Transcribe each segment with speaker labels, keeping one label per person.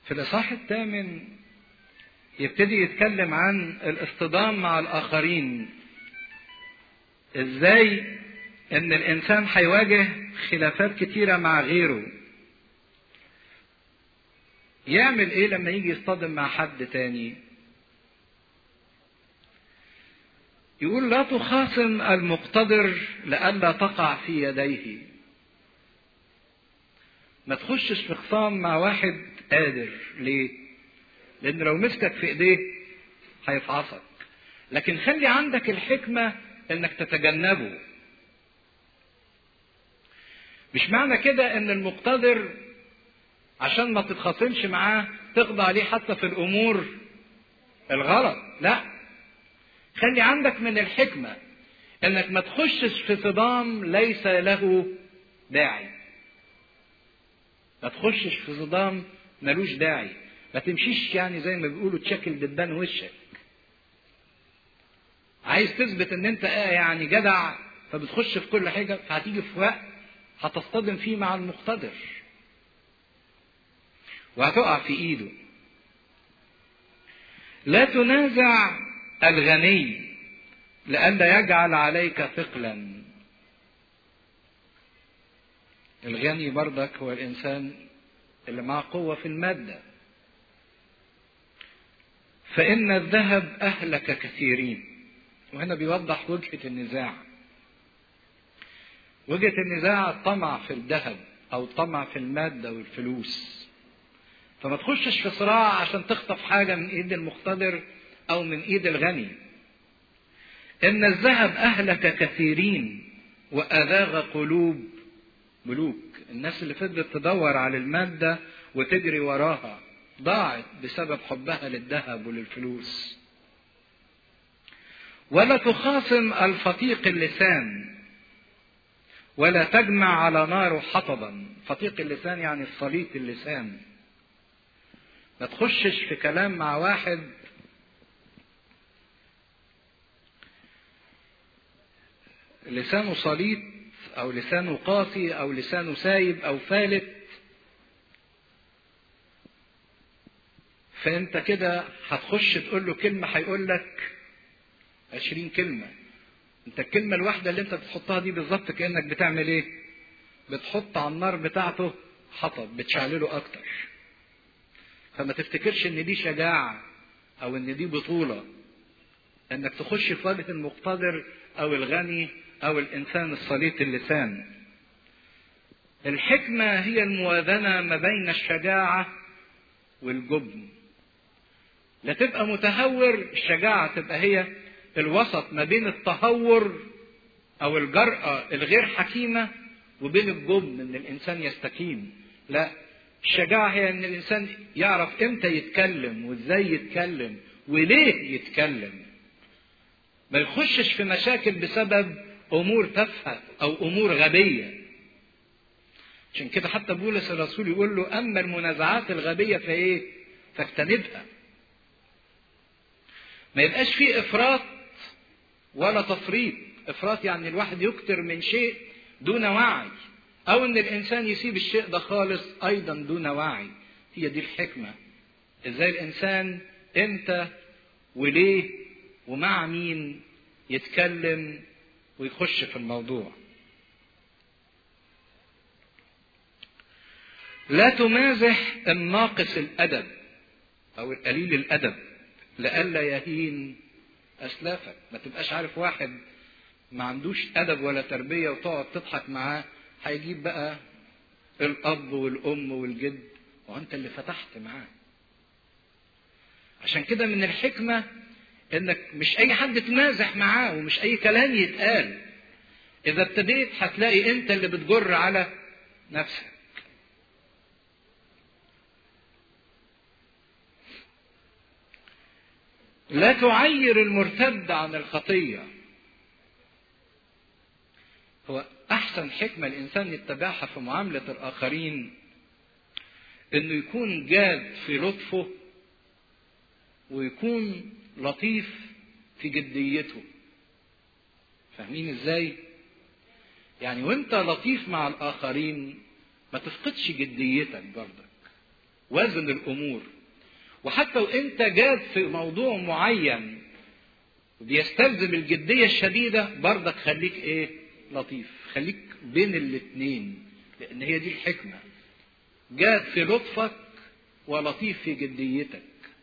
Speaker 1: في الإصحاح الثامن يبتدي يتكلم عن الاصطدام مع الآخرين ازاي ان الانسان هيواجه خلافات كتيرة مع غيره يعمل ايه لما يجي يصطدم مع حد تاني يقول لا تخاصم المقتدر لئلا تقع في يديه ما تخشش في خصام مع واحد قادر ليه لان لو مسكك في ايديه هيفعصك لكن خلي عندك الحكمه انك تتجنبه مش معنى كده ان المقتدر عشان ما تتخاصمش معاه تخضع عليه حتى في الامور الغلط لا خلي عندك من الحكمه انك ما تخشش في صدام ليس له داعي ما تخشش في صدام ملوش داعي ما تمشيش يعني زي ما بيقولوا تشكل دبان وشك عايز تثبت ان انت يعني جدع فبتخش في كل حاجه فهتيجي في وقت هتصطدم فيه مع المقتدر وهتقع في ايده لا تنازع الغني لئلا يجعل عليك ثقلا الغني برضك هو الانسان اللي معه قوه في الماده فان الذهب اهلك كثيرين وهنا بيوضح وجهة النزاع وجهة النزاع الطمع في الذهب أو الطمع في المادة والفلوس فما تخشش في صراع عشان تخطف حاجة من إيد المقتدر أو من إيد الغني إن الذهب أهلك كثيرين وأذاغ قلوب ملوك الناس اللي فضلت تدور على المادة وتجري وراها ضاعت بسبب حبها للذهب وللفلوس ولا تخاصم الفطيق اللسان ولا تجمع على ناره حطبا فطيق اللسان يعني الصليط اللسان ما تخشش في كلام مع واحد لسانه صليط او لسانه قاسي او لسانه سايب او فالت فانت كده هتخش تقول له كلمه هيقول لك عشرين كلمة انت الكلمة الواحدة اللي انت بتحطها دي بالظبط كأنك بتعمل ايه بتحط على النار بتاعته حطب بتشعلله اكتر فما تفتكرش ان دي شجاعة او ان دي بطولة انك تخش في وجه المقتدر او الغني او الانسان الصليط اللسان الحكمة هي الموازنة ما بين الشجاعة والجبن لا تبقى متهور الشجاعة تبقى هي الوسط ما بين التهور او الجرأة الغير حكيمة وبين الجبن ان الانسان يستكين لا الشجاعة هي ان الانسان يعرف امتى يتكلم وازاي يتكلم وليه يتكلم ما يخشش في مشاكل بسبب امور تافهة او امور غبية عشان كده حتى بولس الرسول يقول له اما المنازعات الغبية فايه فاجتنبها ما يبقاش فيه افراط ولا تفريط افراط يعني الواحد يكتر من شيء دون وعي او ان الانسان يسيب الشيء ده خالص ايضا دون وعي هي دي الحكمه ازاي الانسان امتى وليه ومع مين يتكلم ويخش في الموضوع لا تمازح الناقص الادب او القليل الادب لئلا يهين اسلافك ما تبقاش عارف واحد ما عندوش ادب ولا تربيه وتقعد تضحك معاه هيجيب بقى الاب والام والجد وانت اللي فتحت معاه عشان كده من الحكمه انك مش اي حد تمازح معاه ومش اي كلام يتقال اذا ابتديت هتلاقي انت اللي بتجر على نفسك لا تعير المرتد عن الخطيه هو احسن حكمه الانسان يتبعها في معامله الاخرين انه يكون جاد في لطفه ويكون لطيف في جديته فاهمين ازاي يعني وانت لطيف مع الاخرين ما تفقدش جديتك برضك وازن الامور وحتى وانت جاد في موضوع معين بيستلزم الجدية الشديدة برضك خليك ايه لطيف خليك بين الاتنين لان هي دي الحكمة جاد في لطفك ولطيف في جديتك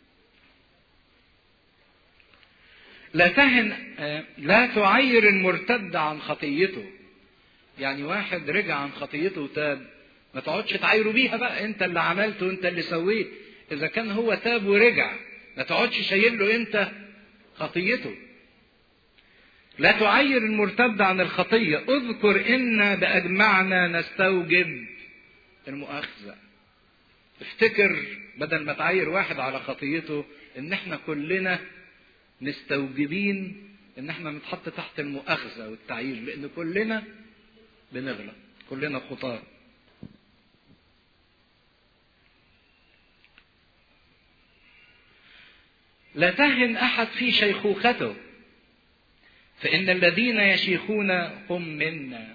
Speaker 1: لا تهن لا تعير المرتد عن خطيته يعني واحد رجع عن خطيته وتاب ما تقعدش تعايره بيها بقى انت اللي عملته انت اللي سويت اذا كان هو تاب ورجع ما تقعدش شايل له انت خطيته لا تعير المرتد عن الخطيه اذكر ان باجمعنا نستوجب المؤاخذه افتكر بدل ما تعير واحد على خطيته ان احنا كلنا مستوجبين ان احنا نتحط تحت المؤاخذه والتعيير لان كلنا بنغلط كلنا خطاه لا تهن احد في شيخوخته فان الذين يشيخون هم منا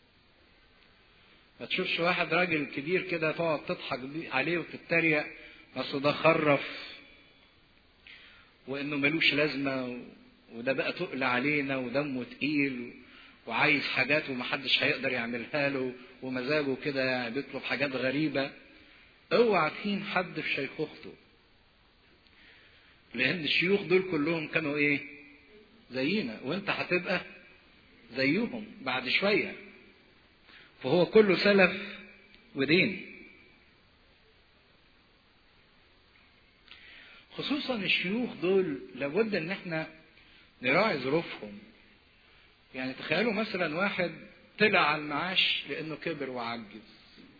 Speaker 1: ما تشوفش واحد راجل كبير كده تقعد تضحك عليه وتتريق اصل ده خرف وانه ملوش لازمه وده بقى تقل علينا ودمه تقيل وعايز حاجات ومحدش هيقدر يعملها له ومزاجه كده يعني بيطلب حاجات غريبه اوعى تهين حد في شيخوخته لان الشيوخ دول كلهم كانوا ايه زينا وانت هتبقى زيهم بعد شويه فهو كله سلف ودين خصوصا الشيوخ دول لابد ان احنا نراعي ظروفهم يعني تخيلوا مثلا واحد طلع على المعاش لانه كبر وعجز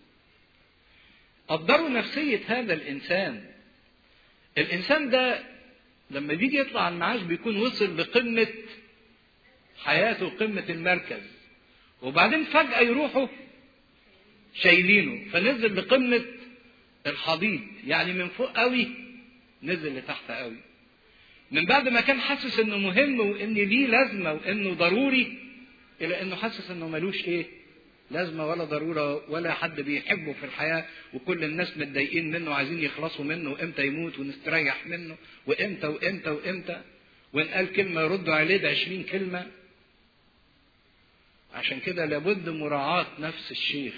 Speaker 1: قدروا نفسية هذا الإنسان الإنسان ده لما بيجي يطلع على المعاش بيكون وصل لقمة حياته قمة المركز وبعدين فجأة يروحوا شايلينه فنزل لقمة الحضيض يعني من فوق قوي نزل لتحت قوي من بعد ما كان حاسس انه مهم وان ليه لازمه وانه ضروري الى انه حاسس انه ملوش ايه لازمه ولا ضروره ولا حد بيحبه في الحياه وكل الناس متضايقين منه وعايزين يخلصوا منه وامتى يموت ونستريح منه وامتى وامتى وامتى وان قال كلمه يردوا عليه بعشرين كلمه عشان كده لابد مراعاة نفس الشيخ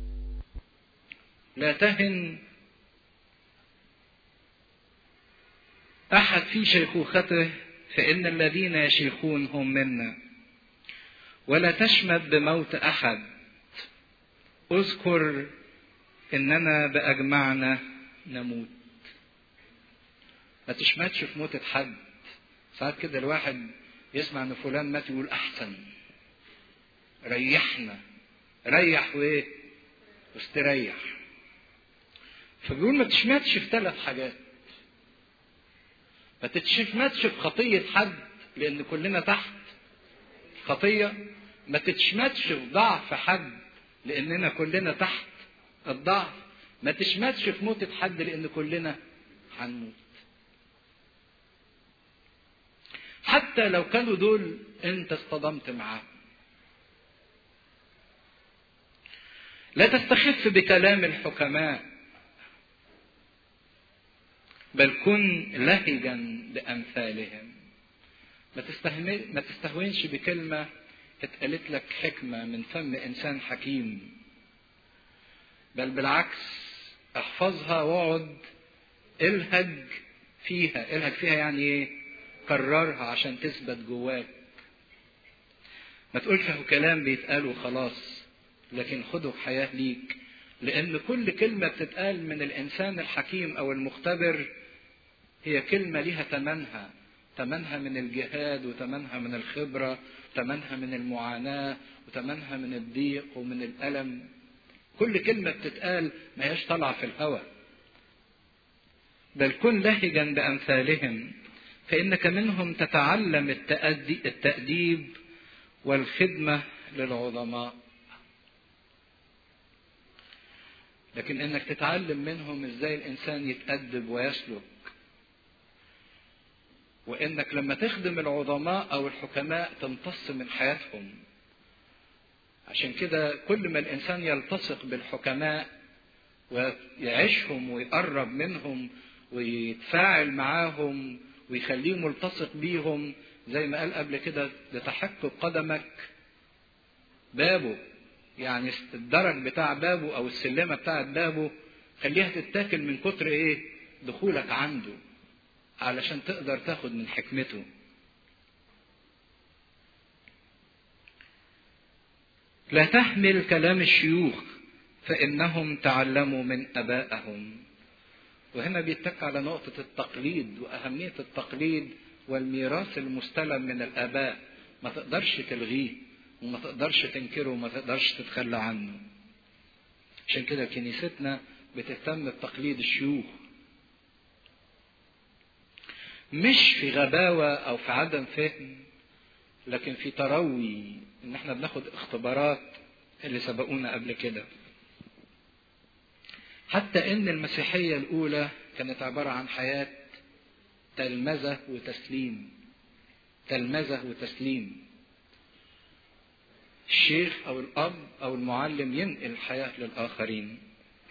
Speaker 1: لا تهن أحد في شيخوخته فإن الذين يشيخون هم منا ولا تشمت بموت أحد اذكر إننا بأجمعنا نموت ما تشمتش في موتة حد ساعات كده الواحد يسمع ان فلان مات يقول احسن ريحنا ريح وايه واستريح فبيقول ما تشمتش في ثلاث حاجات ما تتشمتش في خطية حد لأن كلنا تحت خطية ما تتشمتش في ضعف حد لأننا كلنا تحت الضعف ما تشمتش في موتة حد لأن كلنا هنموت حتى لو كانوا دول انت اصطدمت معاهم لا تستخف بكلام الحكماء بل كن لهجا لامثالهم ما ما تستهونش بكلمه اتقالت لك حكمه من فم انسان حكيم بل بالعكس احفظها واقعد الهج فيها الهج فيها يعني ايه كررها عشان تثبت جواك ما تقولش هو كلام بيتقال وخلاص لكن خده حياة ليك لأن كل كلمة بتتقال من الإنسان الحكيم أو المختبر هي كلمة ليها تمنها تمنها من الجهاد وتمنها من الخبرة تمنها من المعاناة وتمنها من الضيق ومن الألم كل كلمة بتتقال ما هيش طالعة في الهوى بل كن لهجا بأمثالهم فإنك منهم تتعلم التأديب والخدمة للعظماء لكن انك تتعلم منهم ازاي الانسان يتأدب ويسلك وانك لما تخدم العظماء او الحكماء تمتص من حياتهم عشان كده كل ما الانسان يلتصق بالحكماء ويعيشهم ويقرب منهم ويتفاعل معاهم ويخليه ملتصق بيهم زي ما قال قبل كده لتحك قدمك بابه يعني الدرج بتاع بابه او السلمه بتاعت بابه خليها تتاكل من كتر ايه دخولك عنده علشان تقدر تاخد من حكمته لا تحمل كلام الشيوخ فانهم تعلموا من ابائهم وهنا بيتك على نقطه التقليد واهميه التقليد والميراث المستلم من الاباء ما تقدرش تلغيه وما تقدرش تنكره وما تقدرش تتخلى عنه عشان كده كنيستنا بتهتم بتقليد الشيوخ مش في غباوة أو في عدم فهم لكن في تروي إن احنا بناخد اختبارات اللي سبقونا قبل كده حتى إن المسيحية الأولى كانت عبارة عن حياة تلمذة وتسليم تلمذة وتسليم الشيخ أو الأب أو المعلم ينقل الحياة للآخرين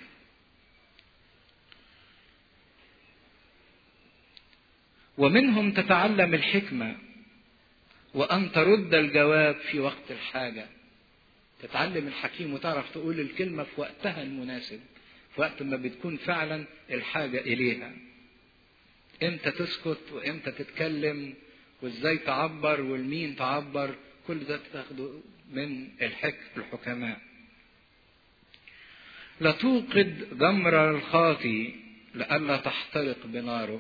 Speaker 1: ومنهم تتعلم الحكمة وأن ترد الجواب في وقت الحاجة تتعلم الحكيم وتعرف تقول الكلمة في وقتها المناسب في وقت ما بتكون فعلا الحاجة إليها امتى تسكت وامتى تتكلم وازاي تعبر والمين تعبر كل ده تاخده من الحك الحكماء لا توقد جمر الخاطي لئلا تحترق بناره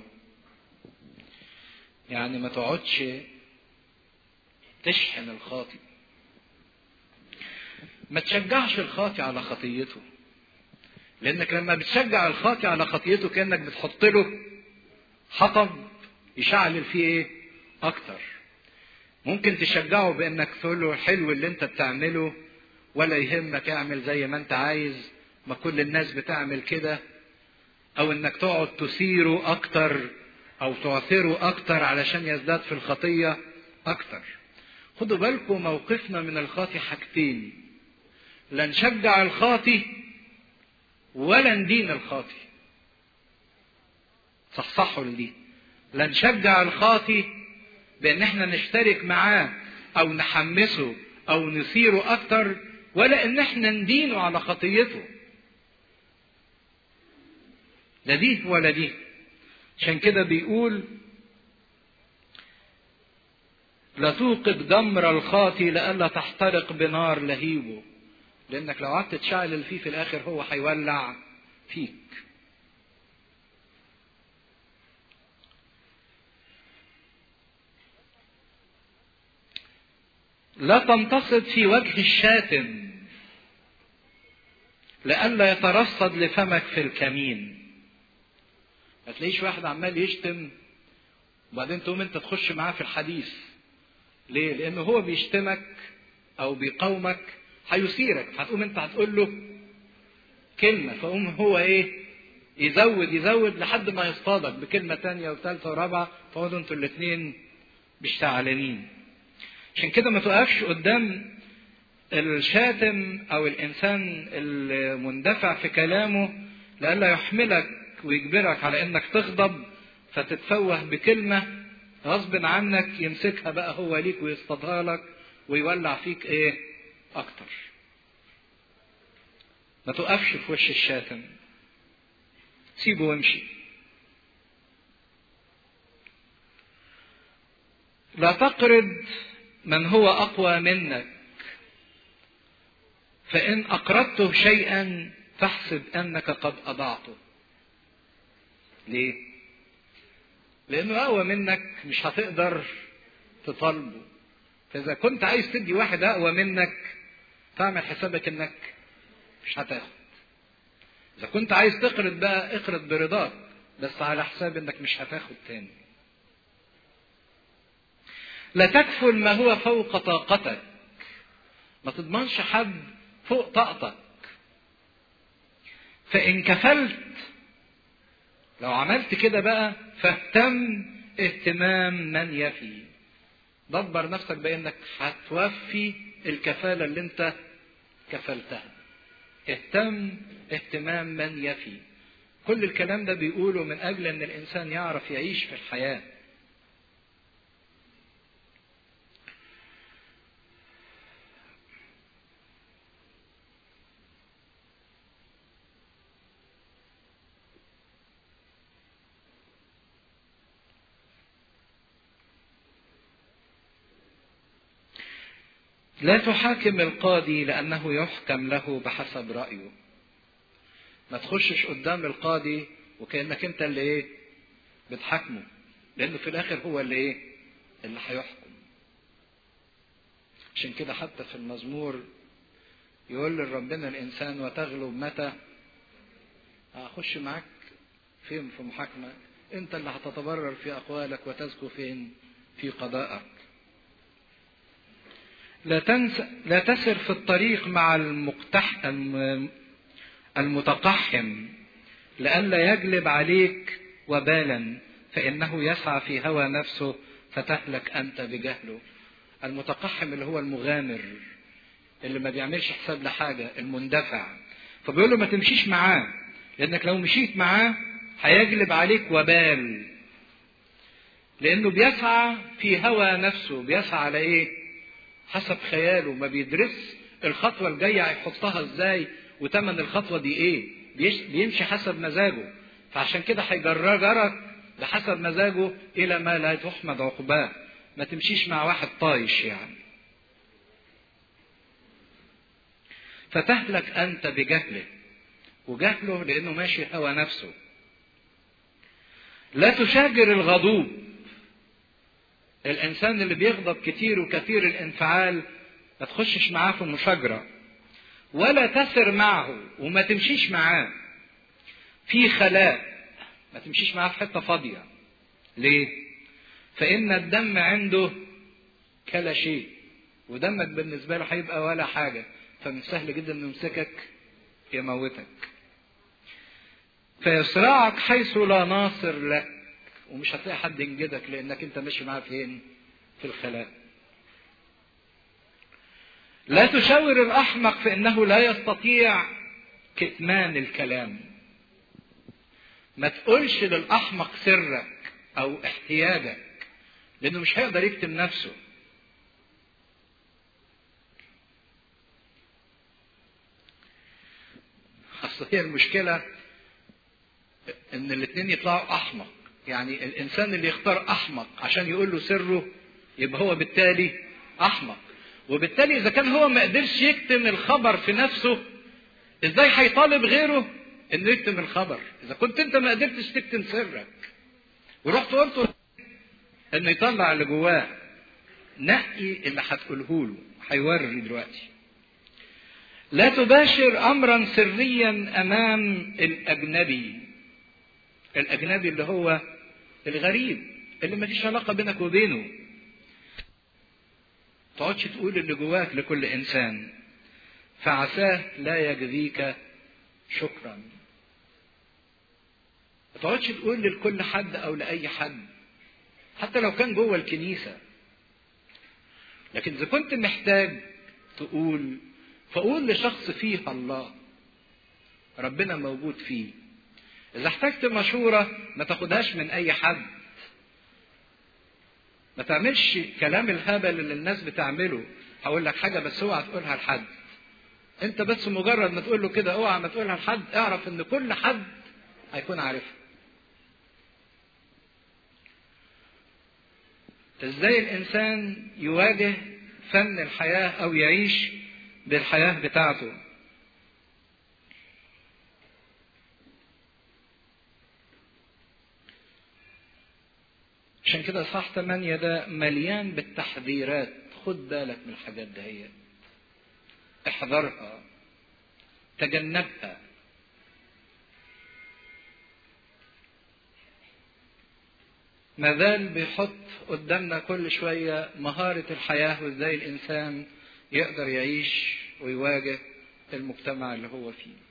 Speaker 1: يعني ما تقعدش تشحن الخاطي ما تشجعش الخاطي على خطيته لانك لما بتشجع الخاطي على خطيته كانك بتحط له حطب يشعل فيه ايه اكتر ممكن تشجعه بانك تقول له حلو اللي انت بتعمله ولا يهمك اعمل زي ما انت عايز ما كل الناس بتعمل كده او انك تقعد تثيره اكتر او تعثره اكتر علشان يزداد في الخطية اكتر خدوا بالكم موقفنا من الخاطي حاجتين لا نشجع الخاطي ولا ندين الخاطي صحصحوا دي لا نشجع الخاطي بان احنا نشترك معاه او نحمسه او نثيره اكتر ولا ان احنا ندينه على خطيته لا دي ولا دي عشان كده بيقول لا توقد جمر الخاطي لئلا تحترق بنار لهيبه لانك لو قعدت تشعل فيه في الاخر هو هيولع فيك لا تنتصب في وجه الشاتم لئلا يترصد لفمك في الكمين ما تلاقيش واحد عمال يشتم وبعدين تقوم انت تخش معاه في الحديث ليه لانه هو بيشتمك او بيقاومك هيثيرك هتقوم انت هتقول له كلمه فقوم هو ايه يزود يزود لحد ما يصطادك بكلمه تانية وثالثه ورابعه فقعدوا انتوا الاثنين مشتعلانين عشان كده ما تقفش قدام الشاتم او الانسان المندفع في كلامه لئلا يحملك ويجبرك على انك تغضب فتتفوه بكلمه غصب عنك يمسكها بقى هو ليك ويصطادها لك ويولع فيك ايه اكتر ما تقفش في وش الشاتم سيبه وامشي لا تقرض من هو اقوى منك فان اقرضته شيئا فاحسب انك قد اضعته ليه لانه اقوى منك مش هتقدر تطالبه فاذا كنت عايز تدي واحد اقوى منك تعمل حسابك انك مش هتاخد اذا كنت عايز تقرض بقى اقرض برضاك بس على حساب انك مش هتاخد تاني لا تكفل ما هو فوق طاقتك ما تضمنش حد فوق طاقتك فان كفلت لو عملت كده بقى فاهتم اهتمام من يفي دبر نفسك بانك هتوفي الكفاله اللي انت كفلتها اهتم اهتمام من يفي كل الكلام ده بيقوله من اجل ان الانسان يعرف يعيش في الحياه لا تحاكم القاضي لأنه يحكم له بحسب رأيه ما تخشش قدام القاضي وكأنك أنت اللي إيه بتحاكمه لأنه في الآخر هو اللي إيه اللي هيحكم عشان كده حتى في المزمور يقول لربنا الإنسان وتغلب متى أخش معاك فين في محاكمة أنت اللي هتتبرر في أقوالك وتزكو فين في قضائك لا تنس لا تسر في الطريق مع المقتح المتقحم لئلا يجلب عليك وبالا فإنه يسعى في هوى نفسه فتهلك أنت بجهله المتقحم اللي هو المغامر اللي ما بيعملش حساب لحاجة المندفع فبيقول له ما تمشيش معاه لأنك لو مشيت معاه هيجلب عليك وبال لأنه بيسعى في هوى نفسه بيسعى على إيه؟ حسب خياله ما بيدرس الخطوة الجاية هيحطها ازاي وتمن الخطوة دي ايه بيمشي حسب مزاجه فعشان كده هيجرجرك بحسب مزاجه الى ما لا تحمد عقباه ما تمشيش مع واحد طايش يعني فتهلك انت بجهله وجهله لانه ماشي هوى نفسه لا تشاجر الغضوب الانسان اللي بيغضب كتير وكثير الانفعال ما تخشش معاه في مشاجره ولا تسر معه وما تمشيش معاه في خلاء ما تمشيش معاه في حته فاضيه ليه فان الدم عنده كلا شيء ودمك بالنسبه له هيبقى ولا حاجه فمن سهل جدا انه يمسكك يموتك فيصرعك حيث لا ناصر لك ومش هتلاقي حد ينجدك لانك انت ماشي معاه فين في الخلاء لا تشاور الاحمق فانه لا يستطيع كتمان الكلام ما تقولش للاحمق سرك او احتياجك لانه مش هيقدر يكتم نفسه اصل هي المشكله ان الاثنين يطلعوا احمق يعني الانسان اللي يختار احمق عشان يقول له سره يبقى هو بالتالي احمق وبالتالي اذا كان هو ما قدرش يكتم الخبر في نفسه ازاي هيطالب غيره انه يكتم الخبر اذا كنت انت ما قدرتش تكتم سرك ورحت قلت انه يطلع اللي جواه نقي اللي هتقوله له هيوري دلوقتي لا تباشر امرا سريا امام الاجنبي الاجنبي اللي هو الغريب اللي ما فيش علاقه بينك وبينه تقعدش تقول اللي جواك لكل انسان فعساه لا يجزيك شكرا ما تقعدش تقول لكل حد او لاي حد حتى لو كان جوه الكنيسه لكن اذا كنت محتاج تقول فقول لشخص فيه الله ربنا موجود فيه إذا احتجت مشورة ما تاخدهاش من أي حد. ما تعملش كلام الهبل اللي الناس بتعمله، هقول لك حاجة بس اوعى تقولها لحد. أنت بس مجرد ما تقول له كده اوعى ما تقولها لحد، اعرف إن كل حد هيكون عارفها. إزاي الإنسان يواجه فن الحياة أو يعيش بالحياة بتاعته؟ عشان كده صح 8 ده مليان بالتحذيرات خد بالك من الحاجات دهيت احذرها تجنبها ما زال بيحط قدامنا كل شوية مهارة الحياة وازاي الإنسان يقدر يعيش ويواجه المجتمع اللي هو فيه